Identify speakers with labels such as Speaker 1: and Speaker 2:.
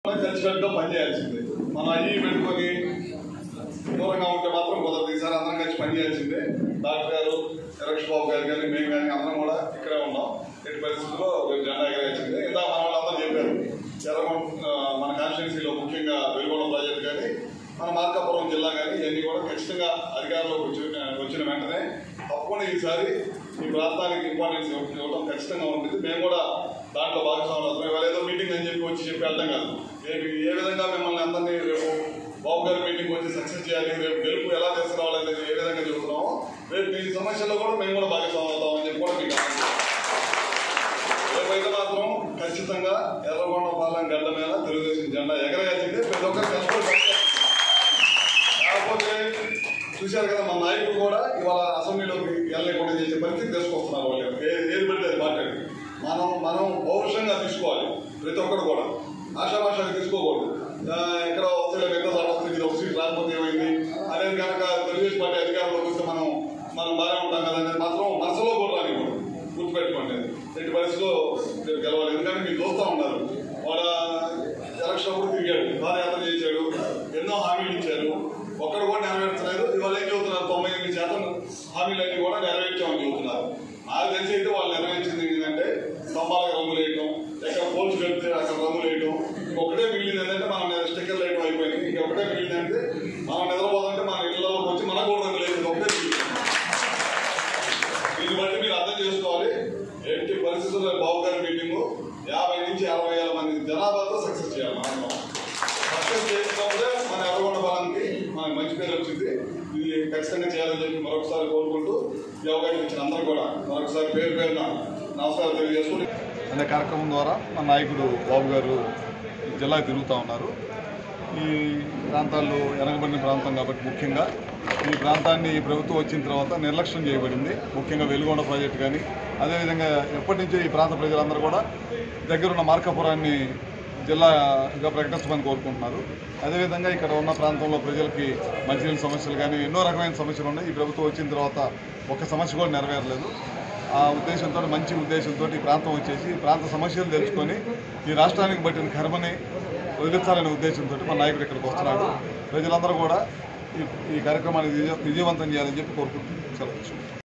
Speaker 1: కలిసికట్టుగా పనిచేయాల్సిందే మనం అయ్యి పెట్టుకొని దూరంగా ఉంటే మాత్రం కుదరదు ఈసారి అందరం కలిసి పనిచేయాల్సిందే డాక్టర్ గారు నిరక్ష్ బాబు గారు కానీ మేము కానీ అందరం కూడా ఇక్కడే ఉన్నాం ఎట్టి పరిస్థితుల్లో రేపు జెండా ఎగరేసిందే ఇందా మన వాళ్ళందరూ చెప్పారు ఎర్రగొండ ఆ, మన కాన్స్టిట్యున్సీలో ముఖ్యంగా వెలుగొండ ప్రాజెక్ట్ కానీ మన మార్కాపురం జిల్లా కానీ ఇవన్నీ కూడా ఖచ్చితంగా అధికారంలోకి వచ్చిన వచ్చిన వెంటనే తప్పకుండా ఈసారి ఈ ప్రాంతానికి ఇంపార్టెన్స్ ఇవ్వడం ఖచ్చితంగా ఉంటుంది మేము కూడా దాంట్లో భాగస్వాములు అవుతాం ఇవాళ ఏదో మీటింగ్ అని చెప్పి వచ్చి చెప్పి వెళ్తాం కాదు రేపు ఏ విధంగా మిమ్మల్ని అందరినీ రేపు బాబు గారి మీటింగ్ వచ్చి సక్సెస్ చేయాలి రేపు గెలుపు ఎలా తీసుకురావాలనేది ఏ విధంగా చెబుతున్నామో రేపు మీ సమస్యల్లో కూడా మేము కూడా భాగస్వాములు అవుతామని చెప్పి కూడా మీకు ఆశిస్తున్నాం. రేపైతే మాత్రం ఖచ్చితంగా ఎర్రగొండ పాలెం గడ్డ మీద తెలుగుదేశం జెండా ఎగరేయాల్సిందే ప్రతి ఒక్కరు కష్టపడి కాకపోతే చూశారు కదా మన నాయకుడు కూడా ఇవాళ అసెంబ్లీలోకి వెళ్ళలేకుండా చేసే పరిస్థితి తీసుకొస్తున్నారు వాళ్ళు ఏ- ఏది పడితే అది మాట్లాడి మనం మనం పౌరుషంగా తీసుకోవాలి ప్రతి ఒక్కరు కూడా ఆషామాషాగా తీసుకోకూడదు ఆ, ఎక్కడ వస్తే మిగతా చోట వస్తుంది ఇది ఒక సీట్ రాకపోతే ఏమైంది అనేది కనుక తెలుగుదేశం పార్టీ అధికారంలోకి వస్తే మనం మనం బాగానే ఉంటాం కదా అనేది మాత్రం మనసులో కూడా రానివ్వదు గుర్తుపెట్టుకోండి ఎట్టి పరిస్థితిలో రేపు గెలవాలి ఎందుకంటే మీరు చూస్తూ ఉన్నారు వాడ ఎలక్షన్ అప్పుడు తిరిగాడు పాదయాత్ర చేశాడు ఎన్నో హామీలు ఇచ్చారు ఒక్కడు కూడా నెరవేర్చలేదు ఇవాళ ఏం చెబుతున్నారు తొంభై ఎనిమిది శాతం హామీలన్నీ కూడా నెరవేర్చామని చెబుతున్నారు నాకు తెలిసి అయితే వాళ్ళు నెరవేర్చింది ఏంటంటే స్తంభాలకు రంగులు వేయటం ఎక్కడ పోల్స్ పెడితే అక్కడ రంగులు వేయటం ఒకటే మిగిలింది ఏంటంటే మనం స్టిక్కర్లు వేయడం అయిపోయింది ఇంకొకటే మిగిలింది అంటే మనం నిద్రపోతుంటే మన ఇళ్ళలోకి వచ్చి మనకు కూడా రంగులు వేసింది ఒకటే మిగిలింది దీన్ని బట్టి మీరు అర్థం చేసుకోవాలి ఎట్టి పరిస్థితుల్లో బాబు గారి మీటింగ్ యాభై నుంచి అరవై వేల మంది జనాభాతో సక్సెస్ చేయాలి మనం సక్సెస్ చేసినప్పుడే మన ఎర్రగొండ బలానికి మనకి మంచి పేరు వచ్చింది ఇది ఖచ్చితంగా చేయాలని చెప్పి మరొకసారి కోరుకుంటూ ఈ అవకాశం ఇచ్చిన అందరూ కూడా మరొకసారి పేరు పేరున నమస్కారం తెలియజేసుకుంటూ అనే కార్యక్రమం ద్వారా మన నాయకుడు బాబు గారు జిల్లా తిరుగుతూ ఉన్నారు ఈ ప్రాంతాల్లో వెనకబడిన ప్రాంతం కాబట్టి ముఖ్యంగా ఈ ప్రాంతాన్ని ఈ ప్రభుత్వం వచ్చిన తర్వాత నిర్లక్ష్యం చేయబడింది ముఖ్యంగా వెలుగొండ ప్రాజెక్టు కానీ అదేవిధంగా ఎప్పటి నుంచో ఈ ప్రాంత ప్రజలందరూ కూడా దగ్గరున్న మార్కాపురాన్ని జిల్లాగా ప్రకటించమని కోరుకుంటున్నారు అదేవిధంగా ఇక్కడ ఉన్న ప్రాంతంలో ప్రజలకి మంచినీళ్ళ సమస్యలు కానీ ఎన్నో రకమైన సమస్యలు ఉన్నాయి ఈ ప్రభుత్వం వచ్చిన తర్వాత ఒక సమస్య కూడా నెరవేరలేదు ఆ ఉద్దేశంతో మంచి ఉద్దేశంతో ఈ ప్రాంతం వచ్చేసి ఈ ప్రాంత సమస్యలు తెలుసుకొని ఈ రాష్ట్రానికి పట్టిన కర్మని వదిలించాలనే ఉద్దేశంతో మన నాయకుడు ఇక్కడికి వస్తున్నాడు ప్రజలందరూ కూడా ఈ ఈ కార్యక్రమాన్ని విజయ- విజయవంతం చేయాలని చెప్పి కోరుకుంటున్నాను సెలవు